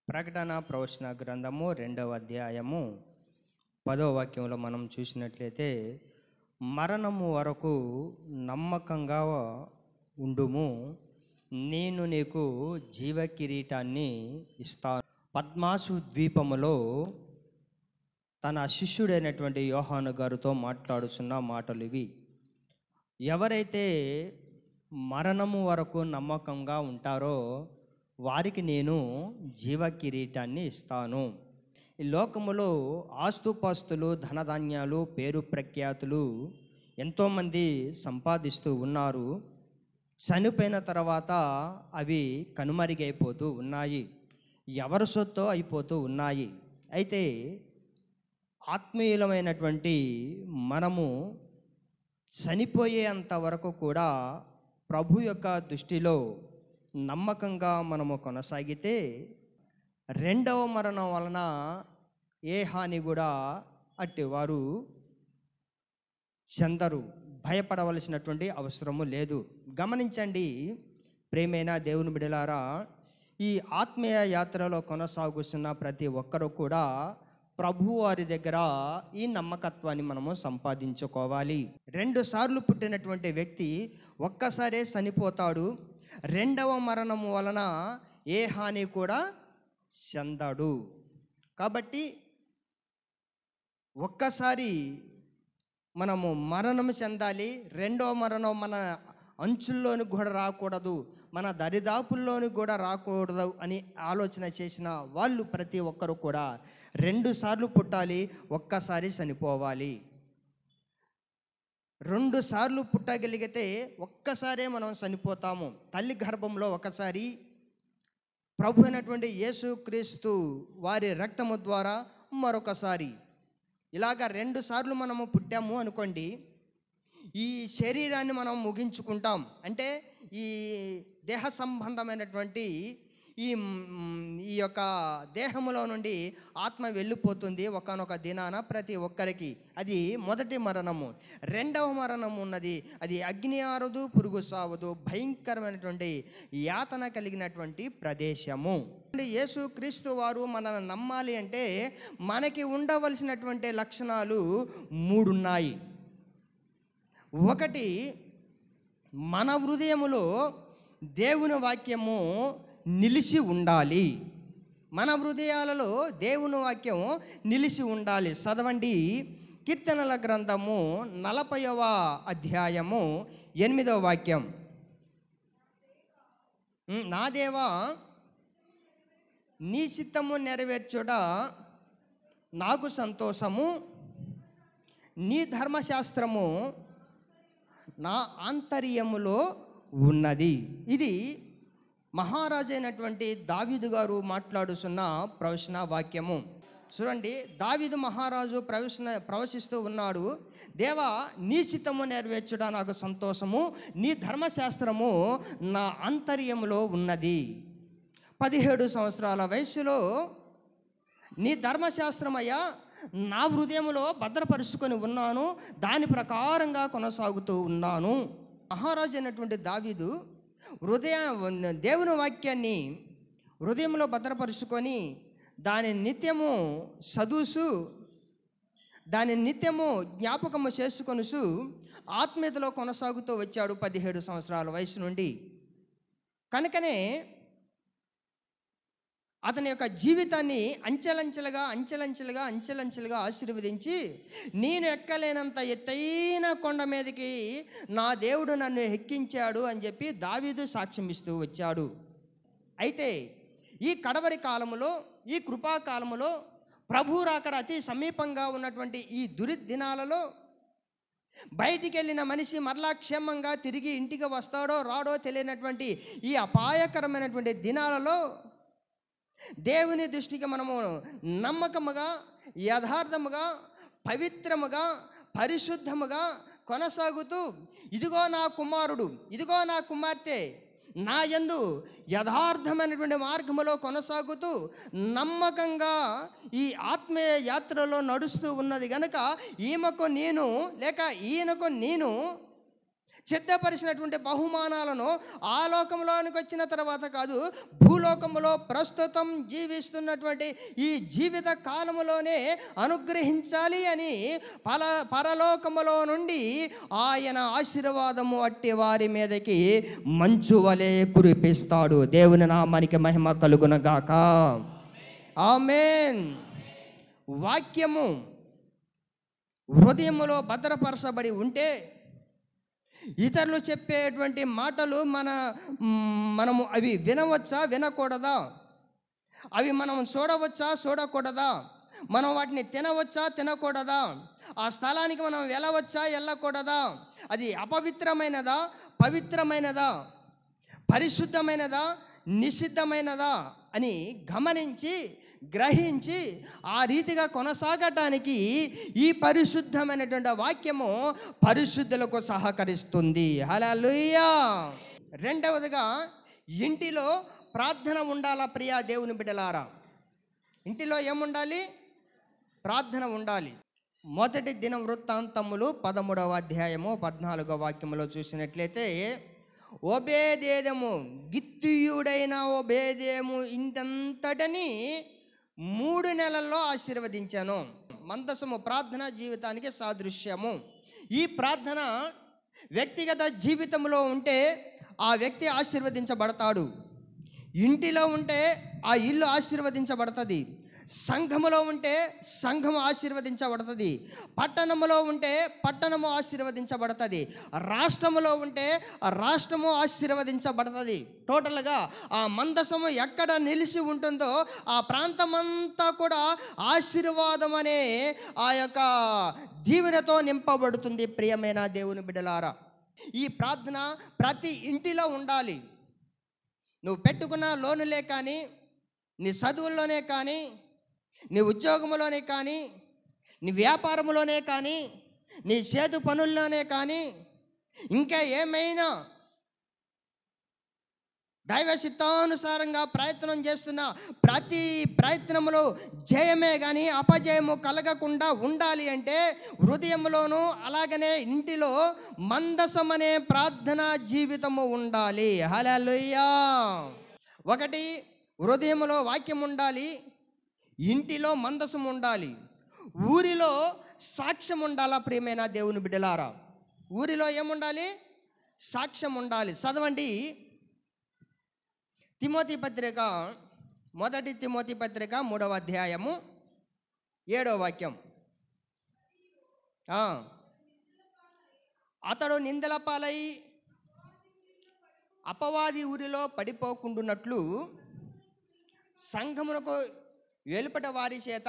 ప్రకటన ప్రవచన గ్రంథము రెండవ అధ్యాయము పదో వాక్యంలో మనం చూసినట్లయితే మరణము వరకు నమ్మకంగా ఉండుము నేను నీకు జీవ కిరీటాన్ని ఇస్తాను పద్మాసు ద్వీపములో తన శిష్యుడైనటువంటి యోహాను గారితో మాట్లాడుతున్న మాటలు ఇవి ఎవరైతే మరణము వరకు నమ్మకంగా ఉంటారో వారికి నేను జీవ కిరీటాన్ని ఇస్తాను ఈ లోకములో ఆస్తుపాస్తులు ధనధాన్యాలు పేరు ప్రఖ్యాతులు ఎంతోమంది సంపాదిస్తూ ఉన్నారు చనిపోయిన తర్వాత అవి కనుమరుగైపోతూ ఉన్నాయి ఎవరి సొత్తో అయిపోతూ ఉన్నాయి అయితే ఆత్మీయులమైనటువంటి మనము చనిపోయేంత వరకు కూడా ప్రభు యొక్క దృష్టిలో నమ్మకంగా మనము కొనసాగితే రెండవ మరణం వలన ఏ హాని కూడా అట్టి వారు చెందరు భయపడవలసినటువంటి అవసరము లేదు గమనించండి ప్రేమైన దేవుని బిడలారా ఈ ఆత్మీయ యాత్రలో కొనసాగుతున్న ప్రతి ఒక్కరూ కూడా ప్రభు వారి దగ్గర ఈ నమ్మకత్వాన్ని మనము సంపాదించుకోవాలి రెండు సార్లు పుట్టినటువంటి వ్యక్తి ఒక్కసారే చనిపోతాడు రెండవ మరణము వలన ఏ హాని కూడా చెందడు కాబట్టి ఒక్కసారి మనము మరణం చెందాలి రెండో మరణం మన అంచుల్లోని కూడా రాకూడదు మన దరిదాపుల్లోని కూడా రాకూడదు అని ఆలోచన చేసిన వాళ్ళు ప్రతి ఒక్కరు కూడా రెండు సార్లు పుట్టాలి ఒక్కసారి చనిపోవాలి రెండు సార్లు పుట్టగలిగితే ఒక్కసారే మనం చనిపోతాము తల్లి గర్భంలో ఒకసారి ప్రభు అయినటువంటి యేసుక్రీస్తు వారి రక్తము ద్వారా మరొకసారి ఇలాగ రెండు సార్లు మనము పుట్టాము అనుకోండి ఈ శరీరాన్ని మనం ముగించుకుంటాం అంటే ఈ దేహ సంబంధమైనటువంటి ఈ మ్, ఈ యొక్క దేహములో నుండి ఆత్మ వెళ్ళిపోతుంది ఒకనొక దినాన ప్రతి ఒక్కరికి అది మొదటి మరణము రెండవ మరణం ఉన్నది అది అగ్ని ఆరదు పురుగు సావదు భయంకరమైనటువంటి యాతన కలిగినటువంటి ప్రదేశము యేసు క్రీస్తు వారు మనల్ని నమ్మాలి అంటే మనకి ఉండవలసినటువంటి లక్షణాలు మూడున్నాయి ఒకటి మన హృదయములో దేవుని వాక్యము నిలిచి ఉండాలి మన హృదయాలలో దేవుని వాక్యం నిలిచి ఉండాలి చదవండి కీర్తనల గ్రంథము నలభైవ అధ్యాయము ఎనిమిదవ వాక్యం ఉమ్, నా దేవా నీ చిత్తము నెరవేర్చుట నాకు సంతోషము నీ ధర్మశాస్త్రము నా ఆంతర్యములో ఉన్నది ఇది మహారాజైనటువంటి దావీదు గారు మాట్లాడుతున్న ప్రవచన వాక్యము చూడండి దావీదు మహారాజు ప్రవచన ప్రవశిస్తూ ఉన్నాడు దేవా నీ చిత్తము నెరవేర్చుట నాకు సంతోషము నీ ధర్మశాస్త్రము నా ఆంతర్యములో ఉన్నది పదిహేడు సంవత్సరాల వయసులో నీ ధర్మశాస్త్రమయ్యా నా హృదయంలో భద్రపరుచుకొని ఉన్నాను దాని ప్రకారంగా కొనసాగుతూ ఉన్నాను మహారాజు అయినటువంటి దావీదు హృదయ దేవుని వాక్యాన్ని హృదయంలో భద్రపరుచుకొని దాని నిత్యము చదువుసు దాని నిత్యము జ్ఞాపకము చేసుకొనుసు ఆత్మీయతలో కొనసాగుతూ వచ్చాడు పదిహేడు సంవత్సరాల వయసు నుండి కనుకనే అతని యొక్క జీవితాన్ని అంచెలంచెలుగా అంచెలంచెలుగా అంచెలంచెలుగా ఆశీర్వదించి నేను ఎక్కలేనంత ఎత్తైన కొండ మీదకి నా దేవుడు నన్ను ఎక్కించాడు అని చెప్పి దావీదు సాక్ష్యం ఇస్తూ వచ్చాడు అయితే ఈ కడవరి కాలములో ఈ కృపాకాలములో ప్రభు రాకడ అతి సమీపంగా ఉన్నటువంటి ఈ దురి దినాలలో బయటికి వెళ్ళిన మనిషి మరలా క్షేమంగా తిరిగి ఇంటికి వస్తాడో రాడో తెలియనటువంటి ఈ అపాయకరమైనటువంటి దినాలలో దేవుని దృష్టికి మనము నమ్మకముగా యథార్థముగా పవిత్రముగా పరిశుద్ధముగా కొనసాగుతూ ఇదిగో నా కుమారుడు ఇదిగో నా కుమార్తె నా యందు యథార్థమైనటువంటి మార్గములో కొనసాగుతూ నమ్మకంగా ఈ ఆత్మీయ యాత్రలో నడుస్తూ ఉన్నది గనుక ఈమెకు నేను లేక ఈయనకు నేను సిద్ధపరిచినటువంటి బహుమానాలను ఆ లోకంలోనికి వచ్చిన తర్వాత కాదు భూలోకంలో ప్రస్తుతం జీవిస్తున్నటువంటి ఈ జీవిత కాలములోనే అనుగ్రహించాలి అని పల పరలోకములో నుండి ఆయన ఆశీర్వాదము అట్టి వారి మీదకి మంచు వలె కురిపిస్తాడు దేవుని నామానికి మహిమ కలుగునగాక ఆమెన్ వాక్యము హృదయములో భద్రపరచబడి ఉంటే ఇతరులు చెప్పేటువంటి మాటలు మన మ్, మనము అవి వినవచ్చా వినకూడదా అవి మనం చూడవచ్చా చూడకూడదా మనం వాటిని తినవచ్చా తినకూడదా ఆ స్థలానికి మనం వెళ్ళవచ్చా వెళ్ళకూడదా అది అపవిత్రమైనదా పవిత్రమైనదా పరిశుద్ధమైనదా నిషిద్ధమైనదా అని గమనించి గ్రహించి ఆ రీతిగా కొనసాగటానికి ఈ పరిశుద్ధమైనటువంటి వాక్యము పరిశుద్ధులకు సహకరిస్తుంది హలలుయా రెండవదిగా ఇంటిలో ప్రార్థన ఉండాలా ప్రియా దేవుని బిడ్డలారా ఇంటిలో ఏముండాలి ప్రార్థన ఉండాలి మొదటి దిన వృత్తాంతములు పదమూడవ అధ్యాయము పద్నాలుగో వాక్యములో చూసినట్లయితే ఓబేదేదము గిత్తియుడైన ఓబేదేము ఇంతంతటని మూడు నెలల్లో ఆశీర్వదించాను మందసము ప్రార్థన జీవితానికి సాదృశ్యము ఈ ప్రార్థన వ్యక్తిగత జీవితంలో ఉంటే ఆ వ్యక్తి ఆశీర్వదించబడతాడు ఇంటిలో ఉంటే ఆ ఇల్లు ఆశీర్వదించబడుతుంది సంఘములో ఉంటే సంఘము ఆశీర్వదించబడుతుంది పట్టణములో ఉంటే పట్టణము ఆశీర్వదించబడుతుంది రాష్ట్రములో ఉంటే ఆ రాష్ట్రము ఆశీర్వదించబడుతుంది టోటల్గా ఆ మందసము ఎక్కడ నిలిచి ఉంటుందో ఆ ప్రాంతమంతా కూడా ఆశీర్వాదం అనే ఆ యొక్క దీవెనతో నింపబడుతుంది ప్రియమైన దేవుని బిడ్డలారా ఈ ప్రార్థన ప్రతి ఇంటిలో ఉండాలి నువ్వు పెట్టుకున్న లోనులే కానీ నీ చదువుల్లోనే కానీ నీ ఉద్యోగంలోనే కానీ నీ వ్యాపారంలోనే కానీ నీ చేతు పనుల్లోనే కానీ ఇంకా ఏమైనా దైవ చిత్తానుసారంగా ప్రయత్నం చేస్తున్న ప్రతి ప్రయత్నంలో జయమే కానీ అపజయము కలగకుండా ఉండాలి అంటే హృదయంలోనూ అలాగనే ఇంటిలో మందసం అనే ప్రార్థన జీవితము ఉండాలి హలలుయ్యా ఒకటి హృదయంలో వాక్యం ఉండాలి ఇంటిలో మందసం ఉండాలి ఊరిలో సాక్ష్యం ఉండాలా ప్రియమైన దేవుని బిడ్డలారా ఊరిలో ఏముండాలి సాక్ష్యం ఉండాలి చదవండి తిమోతి పత్రిక మొదటి తిమోతి పత్రిక మూడవ అధ్యాయము ఏడవ వాక్యం ఆ. అతడు నిందల పాలై అపవాది ఊరిలో పడిపోకుండునట్లు సంఘమునకు వెలుపట వారి చేత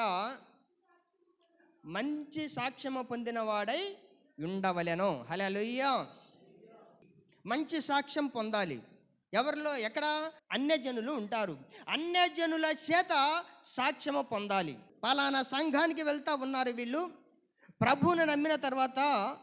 మంచి సాక్ష్యము పొందినవాడై ఉండవలెను హలలుయ్య మంచి సాక్ష్యం పొందాలి ఎవరిలో ఎక్కడ అన్యజనులు ఉంటారు అన్యజనుల చేత సాక్ష్యము పొందాలి పలానా సంఘానికి వెళ్తా ఉన్నారు వీళ్ళు ప్రభువుని నమ్మిన తర్వాత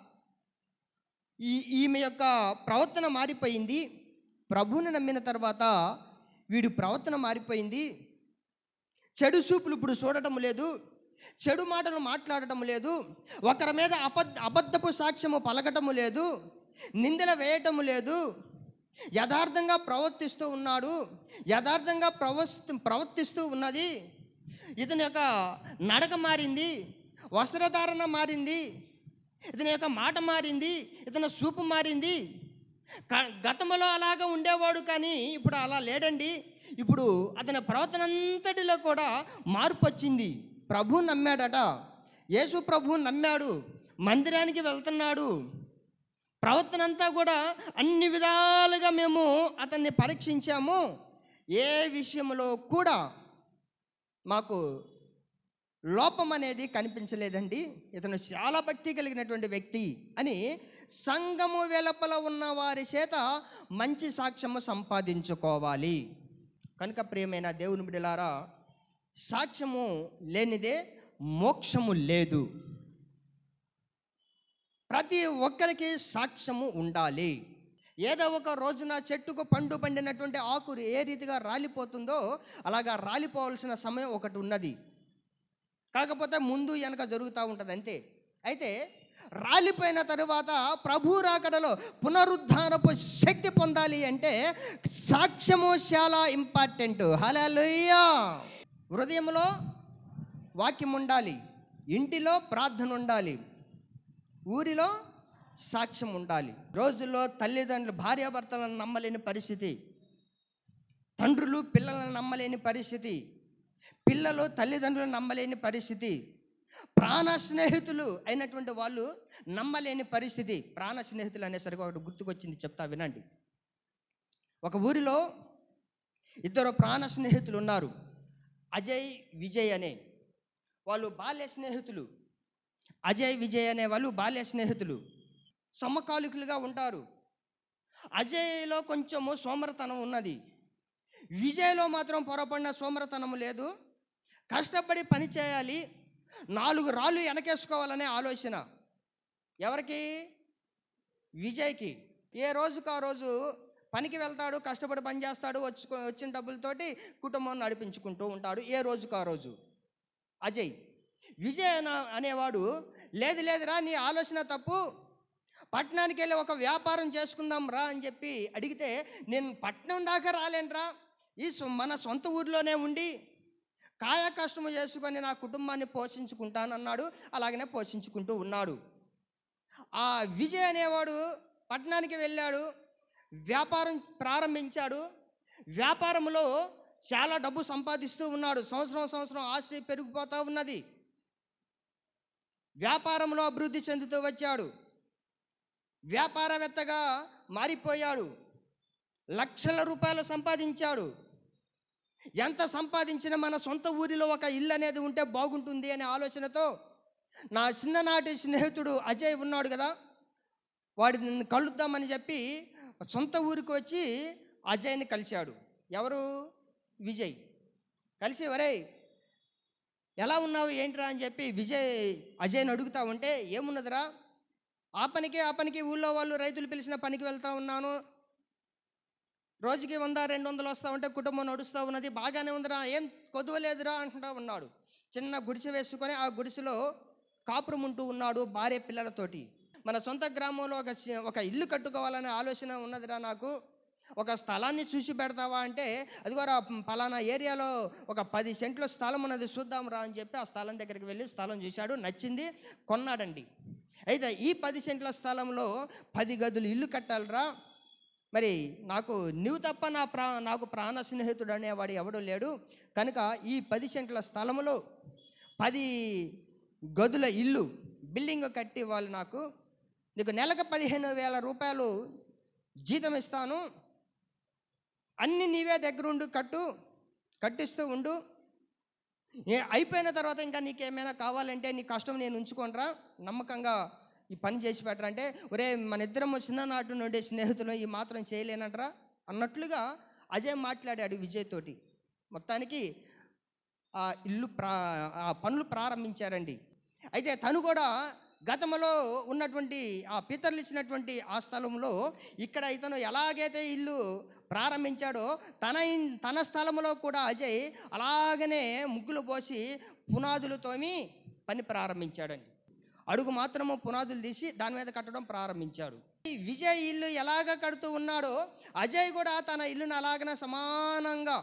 ఈ ఈమె యొక్క ప్రవర్తన మారిపోయింది ప్రభువుని నమ్మిన తర్వాత వీడి ప్రవర్తన మారిపోయింది చెడు చూపులు ఇప్పుడు చూడటం లేదు చెడు మాటలు మాట్లాడటం లేదు ఒకరి మీద అబద్ధ అబద్ధపు సాక్ష్యము పలకటము లేదు నిందన వేయటము లేదు యథార్థంగా ప్రవర్తిస్తూ ఉన్నాడు యథార్థంగా ప్రవర్తి ప్రవర్తిస్తూ ఉన్నది ఇతని యొక్క నడక మారింది వస్త్రధారణ మారింది ఇతని యొక్క మాట మారింది ఇతని చూపు మారింది క- గతంలో అలాగా ఉండేవాడు కానీ ఇప్పుడు అలా లేడండి ఇప్పుడు అతని ప్రవర్తన అంతటిలో కూడా మార్పు వచ్చింది ప్రభు నమ్మాడట యేసు ప్రభు నమ్మాడు మందిరానికి వెళ్తున్నాడు ప్రవర్తన అంతా కూడా అన్ని విధాలుగా మేము అతన్ని పరీక్షించాము ఏ విషయంలో కూడా మాకు లోపం అనేది కనిపించలేదండి ఇతను చాలా భక్తి కలిగినటువంటి వ్యక్తి అని సంఘము వెలుపల ఉన్న వారి చేత మంచి సాక్ష్యము సంపాదించుకోవాలి కనుక ప్రియమైన దేవుని బిడ్డలారా సాక్ష్యము లేనిదే మోక్షము లేదు ప్రతి ఒక్కరికి సాక్ష్యము ఉండాలి ఏదో ఒక రోజున చెట్టుకు పండు పండినటువంటి ఆకు ఏ రీతిగా రాలిపోతుందో అలాగా రాలిపోవాల్సిన సమయం ఒకటి ఉన్నది కాకపోతే ముందు వెనక జరుగుతూ ఉంటుంది అంతే అయితే రాలిపోయిన తరువాత ప్రభు రాకడలో పునరుద్ధానపు శక్తి పొందాలి అంటే సాక్ష్యము చాలా ఇంపార్టెంట్ హలలుయ్యా హృదయంలో వాక్యం ఉండాలి ఇంటిలో ప్రార్థన ఉండాలి ఊరిలో సాక్ష్యం ఉండాలి రోజుల్లో తల్లిదండ్రులు భార్యాభర్తలను నమ్మలేని పరిస్థితి తండ్రులు పిల్లలను నమ్మలేని పరిస్థితి పిల్లలు తల్లిదండ్రులను నమ్మలేని పరిస్థితి ప్రాణ స్నేహితులు అయినటువంటి వాళ్ళు నమ్మలేని పరిస్థితి ప్రాణ స్నేహితులు అనేసరికి ఒకటి గుర్తుకొచ్చింది చెప్తా వినండి ఒక ఊరిలో ఇద్దరు ప్రాణ స్నేహితులు ఉన్నారు అజయ్ విజయ్ అనే వాళ్ళు బాల్య స్నేహితులు అజయ్ విజయ్ అనే వాళ్ళు బాల్య స్నేహితులు సమకాలికులుగా ఉంటారు అజయ్లో కొంచెము సోమరతనం ఉన్నది విజయ్లో మాత్రం పొరపడిన సోమరతనం లేదు కష్టపడి పని చేయాలి నాలుగు రాళ్ళు వెనకేసుకోవాలనే ఆలోచన ఎవరికి విజయ్కి ఏ రోజుకు ఆ రోజు పనికి వెళ్తాడు కష్టపడి పని చేస్తాడు వచ్చి వచ్చిన డబ్బులతోటి కుటుంబం నడిపించుకుంటూ ఉంటాడు ఏ రోజుకు ఆ రోజు అజయ్ విజయ్ అన- అనేవాడు లేదు లేదురా నీ ఆలోచన తప్పు పట్టణానికి వెళ్ళి ఒక వ్యాపారం చేసుకుందాం రా అని చెప్పి అడిగితే నేను పట్టణం దాకా రాలేనురా ఈ సొ- మన సొంత ఊర్లోనే ఉండి కాయ కష్టము చేసుకొని నా కుటుంబాన్ని పోషించుకుంటానన్నాడు అలాగనే పోషించుకుంటూ ఉన్నాడు ఆ విజయ్ అనేవాడు పట్టణానికి వెళ్ళాడు వ్యాపారం ప్రారంభించాడు వ్యాపారంలో చాలా డబ్బు సంపాదిస్తూ ఉన్నాడు సంవత్సరం సంవత్సరం ఆస్తి పెరిగిపోతూ ఉన్నది వ్యాపారంలో అభివృద్ధి చెందుతూ వచ్చాడు వ్యాపారవేత్తగా మారిపోయాడు లక్షల రూపాయలు సంపాదించాడు ఎంత సంపాదించినా మన సొంత ఊరిలో ఒక ఇల్లు అనేది ఉంటే బాగుంటుంది అనే ఆలోచనతో నా చిన్ననాటి స్నేహితుడు అజయ్ ఉన్నాడు కదా వాడిని కలుద్దామని చెప్పి సొంత ఊరికి వచ్చి అజయ్ని కలిశాడు ఎవరు విజయ్ కలిసి వరే ఎలా ఉన్నావు ఏంట్రా అని చెప్పి విజయ్ అజయ్ని అడుగుతా ఉంటే ఏమున్నదిరా ఆ పనికి ఆ పనికి ఊళ్ళో వాళ్ళు రైతులు పిలిచిన పనికి వెళ్తా ఉన్నాను రోజుకి వంద రెండు వందలు వస్తూ ఉంటే కుటుంబం నడుస్తూ ఉన్నది బాగానే ఉందిరా ఏం కొదువలేదురా అంటూ ఉన్నాడు చిన్న గుడిసె వేసుకొని ఆ గుడిసెలో కాపురం ఉంటూ ఉన్నాడు భార్య పిల్లలతోటి మన సొంత గ్రామంలో ఒక చి- ఒక ఇల్లు కట్టుకోవాలనే ఆలోచన ఉన్నదిరా నాకు ఒక స్థలాన్ని చూసి పెడతావా అంటే అదిగోరా పలానా ఏరియాలో ఒక పది సెంట్ల స్థలం ఉన్నది చూద్దాం రా అని చెప్పి ఆ స్థలం దగ్గరికి వెళ్ళి స్థలం చూశాడు నచ్చింది కొన్నాడండి అయితే ఈ పది సెంట్ల స్థలంలో పది గదులు ఇల్లు కట్టాలిరా మరి నాకు నువ్వు తప్ప నా ప్రా నాకు ప్రాణ స్నేహితుడు అనేవాడు ఎవడు లేడు కనుక ఈ పది సెంట్ల స్థలంలో పది గదుల ఇల్లు బిల్డింగ్ కట్టి వాళ్ళు నాకు నీకు నెలకు పదిహేను వేల రూపాయలు జీతం ఇస్తాను అన్ని నీవే దగ్గరుండు కట్టు కట్టిస్తూ ఉండు ఏ- అయిపోయిన తర్వాత ఇంకా నీకేమైనా కావాలంటే నీ కష్టం నేను ఉంచుకోనరా నమ్మకంగా ఈ పని చేసి పెట్టరా అంటే ఒరే మన ఇద్దరం చిన్ననాటి నుండి స్నేహితులు ఈ మాత్రం చేయలేనంటరా అన్నట్లుగా అజయ్ మాట్లాడాడు విజయ్ తోటి మొత్తానికి ఆ ఇల్లు ప్రా ఆ పనులు ప్రారంభించారండి అయితే తను కూడా గతంలో ఉన్నటువంటి ఆ పితరులు ఇచ్చినటువంటి ఆ స్థలంలో ఇక్కడ ఇతను ఎలాగైతే ఇల్లు ప్రారంభించాడో తన ఇన్- తన స్థలంలో కూడా అజయ్ అలాగనే ముగ్గులు పోసి పునాదులు తోమి పని ప్రారంభించాడండి అడుగు మాత్రము పునాదులు తీసి దాని మీద కట్టడం ప్రారంభించాడు ఈ విజయ్ ఇల్లు ఎలాగ కడుతూ ఉన్నాడో అజయ్ కూడా తన ఇల్లును అలాగనే సమానంగా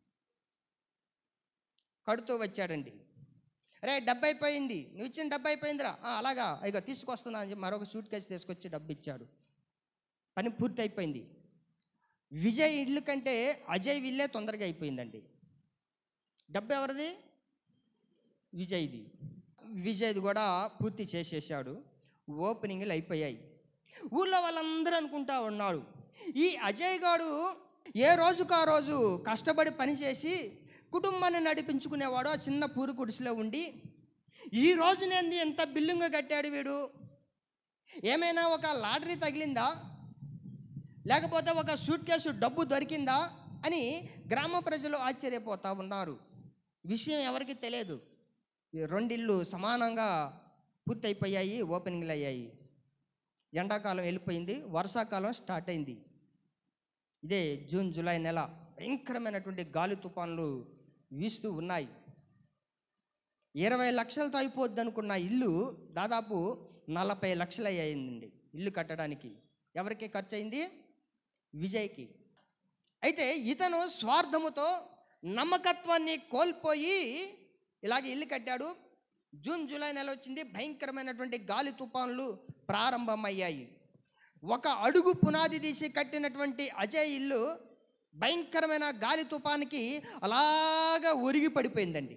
కడుతూ వచ్చాడండి రే డబ్బు అయిపోయింది నువ్వు ఇచ్చిన డబ్బు అయిపోయిందిరా "ఆ, అలాగా ఇక తీసుకొస్తున్నా అని చెప్పి మరొక సూట్ కేసు తీసుకొచ్చి డబ్బు ఇచ్చాడు పని పూర్తి అయిపోయింది విజయ్ ఇల్లు కంటే అజయ్ ఇల్లే తొందరగా అయిపోయిందండి డబ్బు ఎవరిది విజయ్ది విజయ్ది కూడా పూర్తి చేసేసాడు ఓపెనింగ్లు అయిపోయాయి ఊళ్ళో వాళ్ళందరూ అనుకుంటా ఉన్నాడు ఈ అజయ్ గాడు ఏ రోజుకు ఆ రోజు కష్టపడి పనిచేసి కుటుంబాన్ని నడిపించుకునేవాడు ఆ చిన్న పూరు గుడిసెలో ఉండి ఈ రోజు నేను ఎంత బిల్డింగ్ కట్టాడు వీడు ఏమైనా ఒక లాటరీ తగిలిందా లేకపోతే ఒక సూట్ కేసు డబ్బు దొరికిందా అని గ్రామ ప్రజలు ఆశ్చర్యపోతా ఉన్నారు విషయం ఎవరికి తెలియదు ఈ రెండిళ్ళు సమానంగా పూర్తయిపోయాయి ఓపెనింగ్లు అయ్యాయి ఎండాకాలం వెళ్ళిపోయింది వర్షాకాలం స్టార్ట్ అయింది ఇదే జూన్ జూలై నెల భయంకరమైనటువంటి గాలి తుఫాన్లు వీస్తూ ఉన్నాయి ఇరవై లక్షలతో అయిపోద్ది అనుకున్న ఇల్లు దాదాపు నలభై లక్షలు అయ్యిందండి ఇల్లు కట్టడానికి ఎవరికి ఖర్చు అయింది విజయ్కి అయితే ఇతను స్వార్థముతో నమ్మకత్వాన్ని కోల్పోయి ఇలాగ ఇల్లు కట్టాడు జూన్ జూలై నెల వచ్చింది భయంకరమైనటువంటి గాలి తుఫాన్లు ప్రారంభమయ్యాయి ఒక అడుగు పునాది తీసి కట్టినటువంటి అజయ్ ఇల్లు భయంకరమైన గాలి తుఫానికి అలాగా ఒరిగి పడిపోయిందండి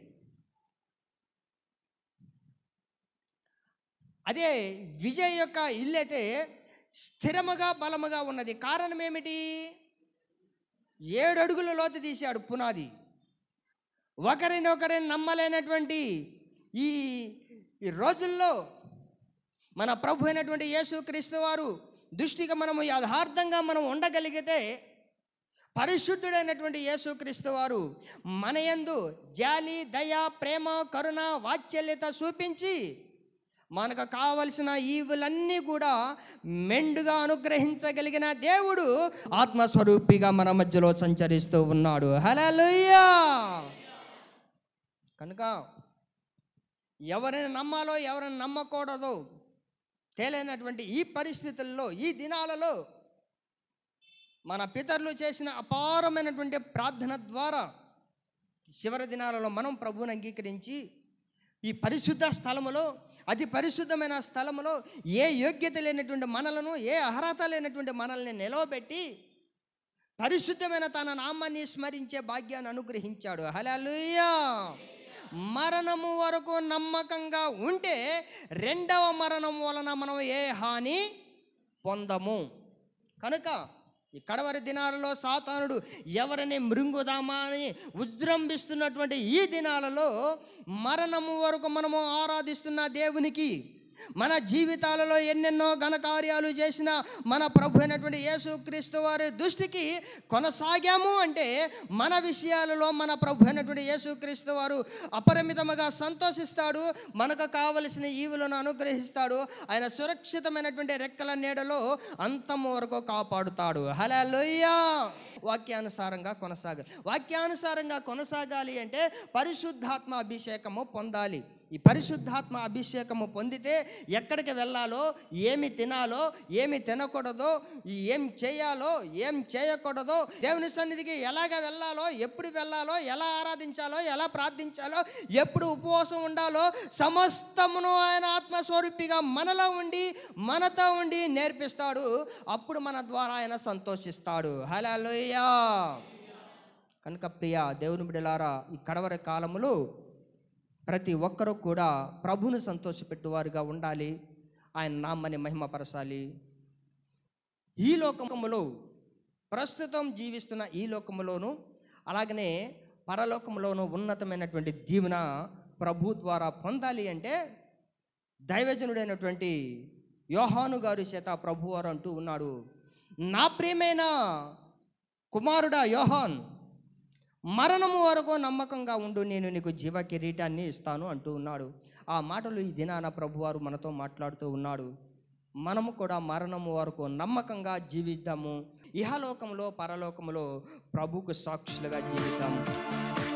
అదే విజయ్ యొక్క ఇల్లు అయితే స్థిరముగా బలముగా ఉన్నది కారణం ఏమిటి ఏడు అడుగుల లోతు తీశాడు పునాది ఒకరినొకరిని నమ్మలేనటువంటి ఈ ఈ రోజుల్లో మన ప్రభు అయినటువంటి యేసుక్రీస్తు వారు దృష్టిగా మనము యథార్థంగా మనం ఉండగలిగితే పరిశుద్ధుడైనటువంటి యేసుక్రీస్తు వారు మన యందు జాలి దయ ప్రేమ కరుణ వాత్సల్యత చూపించి మనకు కావలసిన ఈవులన్నీ కూడా మెండుగా అనుగ్రహించగలిగిన దేవుడు ఆత్మస్వరూపిగా మన మధ్యలో సంచరిస్తూ ఉన్నాడు హలలుయ్యా కనుక ఎవరిని నమ్మాలో ఎవరిని నమ్మకూడదో తేలైనటువంటి ఈ పరిస్థితుల్లో ఈ దినాలలో మన పితరులు చేసిన అపారమైనటువంటి ప్రార్థన ద్వారా చివరి దినాలలో మనం ప్రభువుని అంగీకరించి ఈ పరిశుద్ధ స్థలములో అతి పరిశుద్ధమైన స్థలములో ఏ యోగ్యత లేనటువంటి మనలను ఏ అర్హత లేనటువంటి మనల్ని నిలవబెట్టి పరిశుద్ధమైన తన నామాన్ని స్మరించే భాగ్యాన్ని అనుగ్రహించాడు హలలుయా మరణము వరకు నమ్మకంగా ఉంటే రెండవ మరణం వలన మనం ఏ హాని పొందము కనుక ఈ కడవరి దినాలలో సాతానుడు ఎవరిని మృంగుదామా అని ఉజృంభిస్తున్నటువంటి ఈ దినాలలో మరణము వరకు మనము ఆరాధిస్తున్న దేవునికి మన జీవితాలలో ఎన్నెన్నో ఘనకార్యాలు చేసిన మన ప్రభు అయినటువంటి యేసుక్రీస్తు వారి దృష్టికి కొనసాగాము అంటే మన విషయాలలో మన ప్రభు అయినటువంటి యేసుక్రీస్తు వారు అపరిమితముగా సంతోషిస్తాడు మనకు కావలసిన ఈవులను అనుగ్రహిస్తాడు ఆయన సురక్షితమైనటువంటి రెక్కల నీడలో అంతము వరకు కాపాడుతాడు హలలుయ్యా వాక్యానుసారంగా కొనసాగాలి వాక్యానుసారంగా కొనసాగాలి అంటే పరిశుద్ధాత్మ అభిషేకము పొందాలి ఈ పరిశుద్ధాత్మ అభిషేకము పొందితే ఎక్కడికి వెళ్ళాలో ఏమి తినాలో ఏమి తినకూడదో ఏం చేయాలో ఏం చేయకూడదో దేవుని సన్నిధికి ఎలాగ వెళ్ళాలో ఎప్పుడు వెళ్ళాలో ఎలా ఆరాధించాలో ఎలా ప్రార్థించాలో ఎప్పుడు ఉపవాసం ఉండాలో సమస్తమును ఆయన ఆత్మస్వరూపిగా మనలో ఉండి మనతో ఉండి నేర్పిస్తాడు అప్పుడు మన ద్వారా ఆయన సంతోషిస్తాడు హలోయా కనుక ప్రియ దేవుని బిడలారా ఈ కడవరి కాలములో ప్రతి ఒక్కరూ కూడా ప్రభును సంతోషపెట్టువారుగా ఉండాలి ఆయన నామ్మని మహిమపరచాలి ఈ లోకములో ప్రస్తుతం జీవిస్తున్న ఈ లోకములోను అలాగనే పరలోకములోను ఉన్నతమైనటువంటి దీవెన ప్రభు ద్వారా పొందాలి అంటే దైవజనుడైనటువంటి యోహాను గారి చేత ప్రభువారు అంటూ ఉన్నాడు నా ప్రియమైన కుమారుడా యోహాన్ మరణము వరకు నమ్మకంగా ఉండు నేను నీకు జీవ కిరీటాన్ని ఇస్తాను అంటూ ఉన్నాడు ఆ మాటలు ఈ దినాన ప్రభువారు మనతో మాట్లాడుతూ ఉన్నాడు మనము కూడా మరణము వరకు నమ్మకంగా జీవిద్దాము ఇహలోకంలో పరలోకములో ప్రభుకు సాక్షులుగా జీవిద్దాము